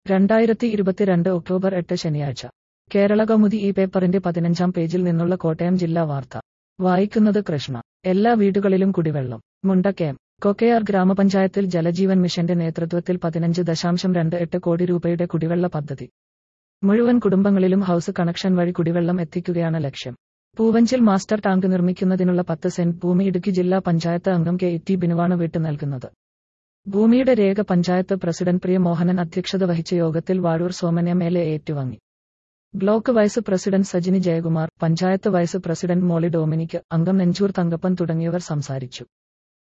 രണ്ടായിരത്തി ഇരുപത്തിരണ്ട് ഒക്ടോബർ എട്ട് ശനിയാഴ്ച കേരള കൗമുദി ഈ പേപ്പറിന്റെ പതിനഞ്ചാം പേജിൽ നിന്നുള്ള കോട്ടയം ജില്ലാ വാർത്ത വായിക്കുന്നത് കൃഷ്ണ എല്ലാ വീടുകളിലും കുടിവെള്ളം മുണ്ടക്കയം കൊക്കയാർ ഗ്രാമപഞ്ചായത്തിൽ ജലജീവൻ മിഷന്റെ നേതൃത്വത്തിൽ പതിനഞ്ച് ദശാംശം രണ്ട് എട്ട് കോടി രൂപയുടെ കുടിവെള്ള പദ്ധതി മുഴുവൻ കുടുംബങ്ങളിലും ഹൗസ് കണക്ഷൻ വഴി കുടിവെള്ളം എത്തിക്കുകയാണ് ലക്ഷ്യം പൂവഞ്ചിൽ മാസ്റ്റർ ടാങ്ക് നിർമ്മിക്കുന്നതിനുള്ള പത്ത് സെന്റ് ഭൂമി ഇടുക്കി ജില്ലാ പഞ്ചായത്ത് അംഗം കെ ടി ബിനുവാണ് വിട്ടു നൽകുന്നത് ഭൂമിയുടെ രേഖ പഞ്ചായത്ത് പ്രസിഡന്റ് പ്രിയ മോഹനൻ അധ്യക്ഷത വഹിച്ച യോഗത്തിൽ Vazhoor Soman M L A ഏറ്റുവാങ്ങി block vice president Sajini Jayakumar panchayat vice president Molly Dominic അംഗം നെഞ്ചൂർ തങ്കപ്പൻ തുടങ്ങിയവർ സംസാരിച്ചു